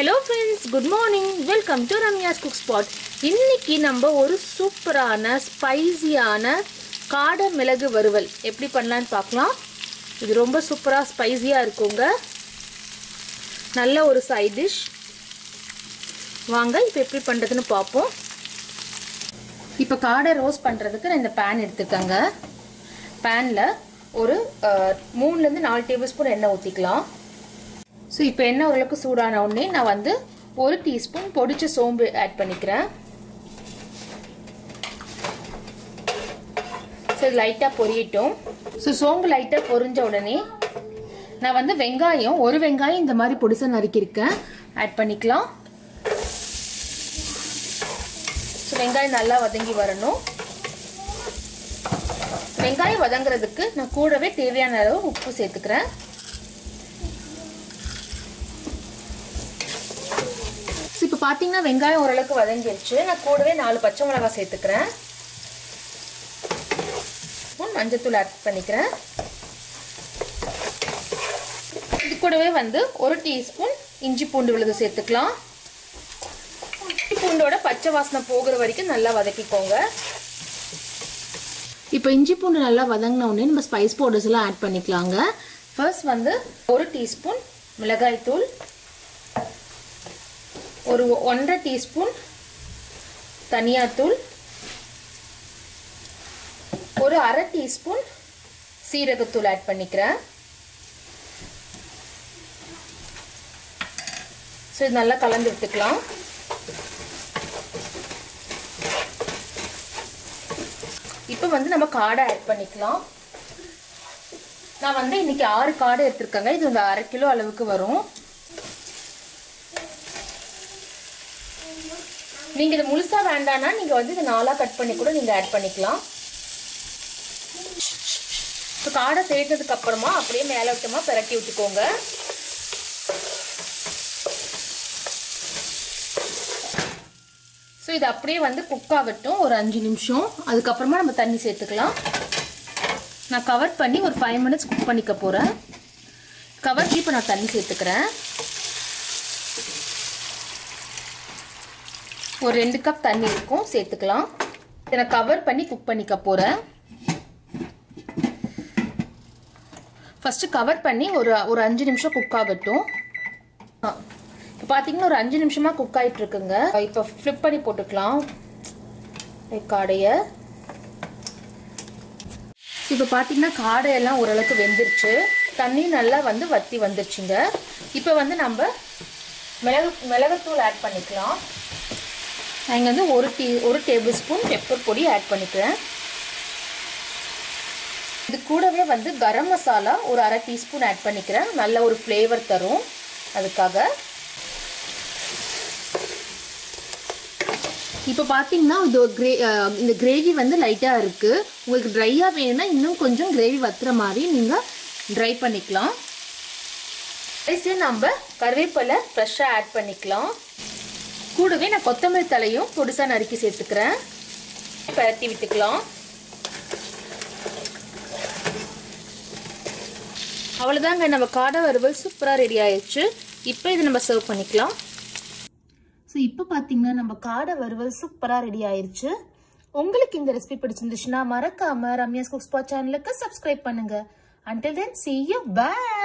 hello friends good morning welcome to Ramya's cook spot இன்னைக்கு நம்ம ஒரு சூப்பரான ஸ்பைசியான காடை மிளகு வறுவல் எப்படி பண்ணலான்னு பார்க்கலாம் இது ரொம்ப சூப்பராக ஸ்பைசியாக இருக்குங்க நல்ல ஒரு சைட் டிஷ் வாங்க இப்போ எப்படி பண்ணுறதுன்னு பார்ப்போம் இப்போ காடை ரோஸ்ட் பண்ணுறதுக்கு நான் இந்த பேன் எடுத்துக்கங்க பேனில் ஒரு அஹ், மூணுலேருந்து நாலு டேபிள் ஸ்பூன் எண்ணெய் ஊற்றிக்கலாம் ஸோ இப்போ எண்ணெய் ஓரளவுக்கு சூடான உடனே நான் வந்து ஒரு டீஸ்பூன் பொடிச்ச சோம்பு ஆட் பண்ணிக்கிறேன் ஸோ இது லைட்டாக பொரியட்டும் ஸோ சோம்பு லைட்டாக பொரிஞ்ச உடனே நான் வந்து வெங்காயம் ஒரு வெங்காயம் இந்த மாதிரி பொடிசாக நறுக்கியிருக்கேன் ஆட் பண்ணிக்கலாம் ஸோ வெங்காயம் நல்லா வதங்கி வரணும் வெங்காயம் வதங்குறதுக்கு நான் கூடவே தேவையான அளவு உப்பு சேர்த்துக்கிறேன் ஸோ இப்போ பார்த்தீங்கன்னா வெங்காயம் ஓரளவுக்கு வதங்கிருச்சு நான் கூடவே நாலு பச்சை மிளகாய் சேர்த்துக்கிறேன் ஸ்பூன் மஞ்சத்தூள் ஆட் பண்ணிக்கிறேன் இது கூடவே வந்து ஒரு டீஸ்பூன் இஞ்சி பூண்டு விழுது சேர்த்துக்கலாம் இஞ்சி பூண்டோட பச்சை வாசனை போகிற வரைக்கும் நல்லா வதக்கிக்கோங்க இப்போ இஞ்சி பூண்டு நல்லா வதங்கின உடனே நம்ம ஸ்பைஸ் பவுடர்ஸ் எல்லாம் ஆட் பண்ணிக்கலாங்க ஃபர்ஸ்ட் வந்து ஒரு டீஸ்பூன் மிளகாய் தூள் ஒரு ஒன்றரை டீஸ்பூன் தனியாத்தூள் ஒரு அரை டீஸ்பூன் சீரகத்தூள் ஆட் பண்ணிக்கிறேன் ஸோ இது நல்லா கலந்து விட்டுக்கலாம் இப்போ வந்து நம்ம காடை ஆட் பண்ணிக்கலாம் நான் வந்து இன்னைக்கு ஆறு காடை எடுத்திருக்கேங்க இது வந்து அரை கிலோ அளவுக்கு வரும் நீங்க இது முழுசா வேண்டாம்னா நீங்க வந்து இதை நாலா கட் பண்ணி கூட நீங்க ஆட் பண்ணிக்கலாம் இப்போ காடை சேர்த்ததுக்கு அப்புறமா அப்படியே மேலோட்டமா பிரட்டி விட்டுக்கோங்க ஸோ இது அப்படியே வந்து குக் ஆகட்டும் ஒரு அஞ்சு நிமிஷம் அதுக்கப்புறமா நம்ம தண்ணி சேர்த்துக்கலாம் நான் கவர் பண்ணி ஒரு ஃபைவ் மினிட்ஸ் குக் பண்ணிக்க போகிறேன் கவர் இப்போ நான் தண்ணி சேர்த்துக்கிறேன் ஒரு ரெண்டு கப் தண்ணி இருக்கும் சேர்த்துக்கலாம் இதை நான் கவர் பண்ணி குக் பண்ணிக்க போகிறேன் ஃபஸ்ட்டு கவர் பண்ணி ஒரு ஒரு அஞ்சு நிமிஷம் குக் ஆகட்டும் இப்போ பார்த்தீங்கன்னா ஒரு அஞ்சு நிமிஷமாக குக் ஆகிட்டு இருக்குங்க இப்போ ஃப்ளிப் பண்ணி போட்டுக்கலாம் காடையை இப்போ பார்த்தீங்கன்னா காடையெல்லாம் ஓரளவுக்கு வெந்துருச்சு தண்ணி நல்லா வந்து வத்தி வந்துருச்சுங்க இப்போ வந்து நம்ம மிளகு மிளகுத்தூள் ஆட் பண்ணிக்கலாம் நான் இங்கே வந்து ஒரு டீ ஒரு டேபிள் ஸ்பூன் பெப்பர் பொடி ஆட் பண்ணிக்கிறேன் இது கூடவே வந்து கரம் மசாலா ஒரு அரை டீஸ்பூன் ஆட் பண்ணிக்கிறேன் நல்ல ஒரு ஃப்ளேவர் தரும் அதுக்காக இப்போ பார்த்தீங்கன்னா இது கிரே இந்த கிரேவி வந்து லைட்டாக இருக்குது உங்களுக்கு ட்ரையாக வேணும்னா இன்னும் கொஞ்சம் கிரேவி வத்துற மாதிரி நீங்கள் ட்ரை பண்ணிக்கலாம் கடைசியாக நம்ம கருவேப்பிலை ஃப்ரெஷ்ஷாக ஆட் பண்ணிக்கலாம் கூடவே நான் கொத்தமல்லி தலையும் பொடிசா நறுக்கி சேர்த்துக்கிறேன் பரட்டி விட்டுக்கலாம் அவ்வளோதாங்க நம்ம காடை வறுவல் சூப்பராக ரெடி ஆயிடுச்சு இப்போ இதை நம்ம சர்வ் பண்ணிக்கலாம் ஸோ இப்போ பார்த்தீங்கன்னா நம்ம காடை வறுவல் சூப்பராக ரெடி ஆயிருச்சு உங்களுக்கு இந்த ரெசிபி பிடிச்சிருந்துச்சுன்னா மறக்காம ரம்யாஸ் குக் ஸ்பாட் சேனலுக்கு சப்ஸ்கிரைப் பண்ணுங்க until then see you bye